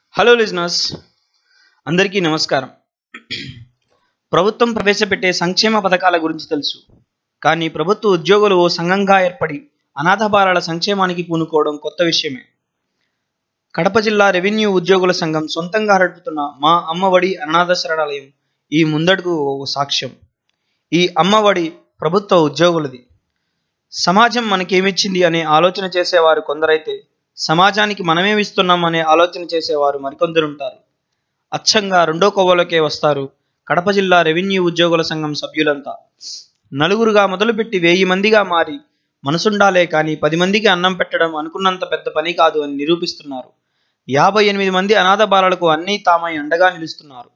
hello listeners అందరికీ నమస్కారం ప్రభుత్వం ప్రవేశపెట్టే సంక్షేమ పథకాల గురించి తెలుసు కానీ ప్రభుత్వ ఉద్యోగులు ఓ సంఘంగా ఏర్పడి అనాథ బాలల సంక్షేమానికి పూనుకోవడం కొత్త విషయమే కడప జిల్లా రెవెన్యూ ఉద్యోగుల సంఘం సొంతంగా నడుపుతున్న మా అమ్మఒడి అనాథ శరణాలయం ఈ ముందడుగు ఓ సాక్ష్యం ఈ అమ్మఒడి ప్రభుత్వ ఉద్యోగులది సమాజం మనకేమిచ్చింది అనే ఆలోచన చేసేవారు కొందరైతే సమాజానికి మనమేమిస్తున్నాం అనే ఆలోచన చేసేవారు మరికొందరుంటారు అచ్చంగా రెండో కోవలోకే వస్తారు కడప జిల్లా రెవెన్యూ ఉద్యోగుల సంఘం సభ్యులంతా నలుగురుగా మొదలుపెట్టి వెయ్యి మందిగా మారి మనసుండాలే కానీ పది మందికి అన్నం పెట్టడం అనుకున్నంత పెద్ద పని కాదు అని నిరూపిస్తున్నారు యాభై ఎనిమిది మంది అనాథ బాలలకు అన్నీ తామై అండగా నిలుస్తున్నారు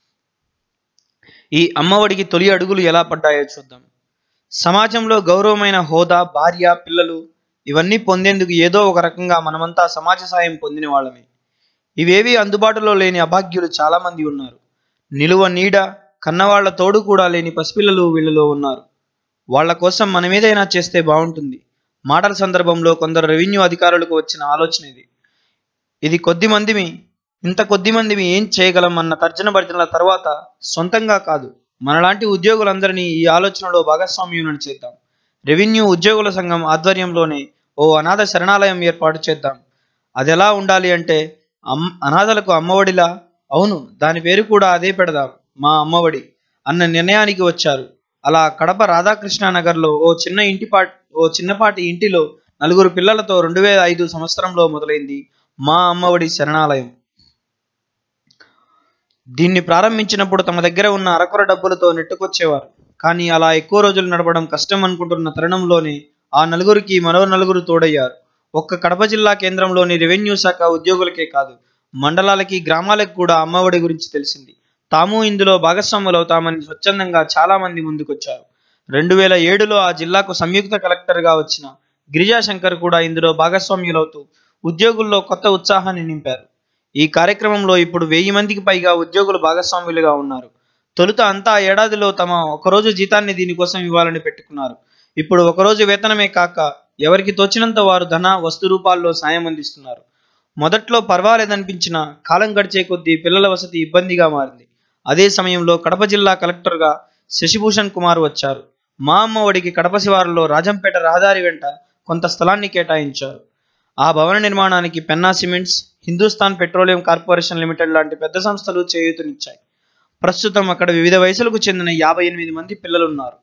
ఈ అమ్మఒడికి తొలి అడుగులు ఎలా పడ్డాయో చూద్దాం సమాజంలో గౌరవమైన హోదా భార్య పిల్లలు ఇవన్నీ పొందేందుకు ఏదో ఒక రకంగా మనమంతా సమాజ సాయం పొందిన వాళ్ళమే ఇవేవి అందుబాటులో లేని అభాగ్యులు చాలా మంది ఉన్నారు నిలువ నీడ కన్నవాళ్ల తోడు కూడా లేని పసిపిల్లలు వీళ్ళలో ఉన్నారు వాళ్ళ కోసం మనమేదైనా చేస్తే బాగుంటుంది మాటల సందర్భంలో కొందరు రెవెన్యూ అధికారులకు వచ్చిన ఆలోచన ఇది ఇది కొద్ది మందిమి ఇంత కొద్ది మందిమి ఏం చేయగలం అన్న తర్జన భర్జనల తర్వాత సొంతంగా కాదు మనలాంటి ఉద్యోగులందరినీ ఈ ఆలోచనలో భాగస్వామ్యం చేద్దాం రెవెన్యూ ఉద్యోగుల సంఘం ఆధ్వర్యంలోనే ఓ అనాథ శరణాలయం ఏర్పాటు చేద్దాం అది ఎలా ఉండాలి అంటే అమ్ అనాథలకు అమ్మఒడిలా అవును దాని పేరు కూడా అదే పెడదాం మా అమ్మఒడి అన్న నిర్ణయానికి వచ్చారు అలా కడప రాధాకృష్ణ నగర్లో ఓ చిన్న ఇంటిపాటి ఓ చిన్నపాటి ఇంటిలో నలుగురు పిల్లలతో రెండు వేల ఐదు సంవత్సరంలో మొదలైంది మా అమ్మఒడి శరణాలయం దీన్ని ప్రారంభించినప్పుడు తమ దగ్గర ఉన్న అరకొర డబ్బులతో నెట్టుకొచ్చేవారు కానీ అలా ఎక్కువ రోజులు నడపడం కష్టం అనుకుంటున్న తరుణంలోనే ఆ నలుగురికి మరో నలుగురు తోడయ్యారు ఒక్క కడప జిల్లా కేంద్రంలోని రెవెన్యూ శాఖ ఉద్యోగులకే కాదు మండలాలకి గ్రామాలకు కూడా అమ్మఒడి గురించి తెలిసింది తాము ఇందులో భాగస్వాములు అవుతామని స్వచ్ఛందంగా చాలా మంది ముందుకొచ్చారు రెండు వేల ఏడులో ఆ జిల్లాకు సంయుక్త కలెక్టర్గా వచ్చిన గిరిజాశంకర్ కూడా ఇందులో భాగస్వామ్యులవుతూ ఉద్యోగుల్లో కొత్త ఉత్సాహాన్ని నింపారు ఈ కార్యక్రమంలో ఇప్పుడు వెయ్యి మందికి పైగా ఉద్యోగులు భాగస్వాములుగా ఉన్నారు తొలుత అంతా ఏడాదిలో తమ ఒకరోజు జీతాన్ని దీనికోసం ఇవ్వాలని పెట్టుకున్నారు ఇప్పుడు ఒకరోజు వేతనమే కాక ఎవరికి తోచినంత వారు ధన వస్తు రూపాల్లో సాయం అందిస్తున్నారు మొదట్లో పర్వాలేదనిపించిన కాలం గడిచే కొద్దీ పిల్లల వసతి ఇబ్బందిగా మారింది అదే సమయంలో కడప జిల్లా కలెక్టర్గా శశిభూషణ్ కుమార్ వచ్చారు మా అమ్మ ఒడికి కడప శివారులో రాజంపేట రహదారి వెంట కొంత స్థలాన్ని కేటాయించారు ఆ భవన నిర్మాణానికి Penna cements Hindustan petroleum corporation limited లాంటి పెద్ద సంస్థలు చేయూతనిచ్చాయి ప్రస్తుతం అక్కడ వివిధ వయసులకు చెందిన యాభై ఎనిమిది మంది పిల్లలున్నారు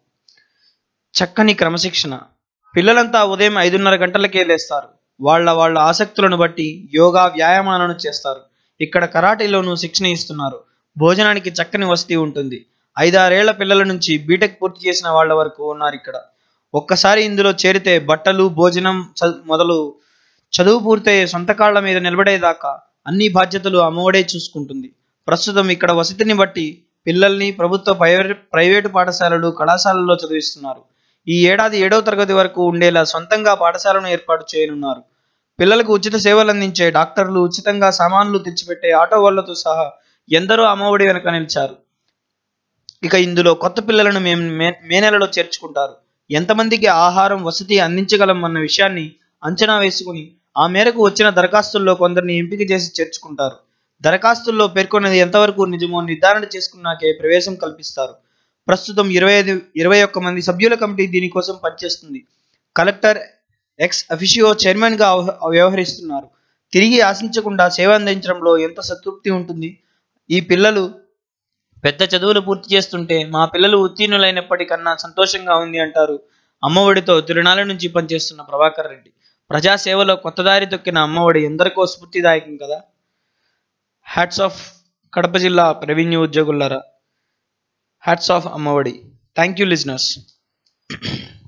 చక్కని క్రమశిక్షణ పిల్లలంతా ఉదయం ఐదున్నర గంటలకే లేస్తారు వాళ్ళ వాళ్ళ ఆసక్తులను బట్టి యోగా వ్యాయామాలను చేస్తారు ఇక్కడ కరాటీలోనూ శిక్షణ ఇస్తున్నారు భోజనానికి చక్కని వసతి ఉంటుంది ఐదారేళ్ల పిల్లల నుంచి బీటెక్ పూర్తి చేసిన వాళ్ళ వరకు ఉన్నారు ఇక్కడ ఒక్కసారి ఇందులో చేరితే బట్టలు భోజనం మొదలు చదువు పూర్తయ్యే సొంత కాళ్ల మీద నిలబడేదాకా అన్ని బాధ్యతలు అమ్మఒడే చూసుకుంటుంది ప్రస్తుతం ఇక్కడ వసతిని బట్టి పిల్లల్ని ప్రభుత్వ ప్రైవేటు పాఠశాలలు కళాశాలల్లో చదివిస్తున్నారు ఈ ఏడాది ఏడవ తరగతి వరకు ఉండేలా సొంతంగా పాఠశాలను ఏర్పాటు చేయనున్నారు పిల్లలకు ఉచిత సేవలు అందించే డాక్టర్లు ఉచితంగా సామాన్లు తెచ్చిపెట్టే ఆటో వాళ్లతో సహా ఎందరో అమ్మఒడి వెనక నిలిచారు ఇక ఇందులో కొత్త పిల్లలను మేము మే నెలలో చేర్చుకుంటారు ఎంతమందికి ఆహారం వసతి అందించగలం అన్న విషయాన్ని అంచనా వేసుకుని ఆ మేరకు వచ్చిన దరఖాస్తుల్లో కొందరిని ఎంపిక చేసి చేర్చుకుంటారు దరఖాస్తుల్లో పేర్కొన్నది ఎంతవరకు నిజమో నిర్ధారణ చేసుకున్నాకే ప్రవేశం కల్పిస్తారు ప్రస్తుతం ఇరవై ఐదు ఇరవై ఒక్క మంది సభ్యుల కమిటీ దీనికోసం పనిచేస్తుంది కలెక్టర్ ఎక్స్ అఫిషియో చైర్మన్గా వ్యవహరిస్తున్నారు తిరిగి ఆశించకుండా సేవ అందించడంలో ఎంత సంతృప్తి ఉంటుంది ఈ పిల్లలు పెద్ద చదువులు పూర్తి చేస్తుంటే మా పిల్లలు ఉత్తీర్ణులైనప్పటికన్నా సంతోషంగా ఉంది అంటారు అమ్మఒడితో తిరునాళ్ళ నుంచి పనిచేస్తున్న ప్రభాకర్ రెడ్డి ప్రజాసేవలో కొత్త దారి తొక్కిన అమ్మఒడి ఎందరికో స్ఫూర్తిదాయకం కదా హ్యాట్స్ ఆఫ్ కడప జిల్లా రెవెన్యూ ఉద్యోగులారా hats off Amma Vodi thank you listeners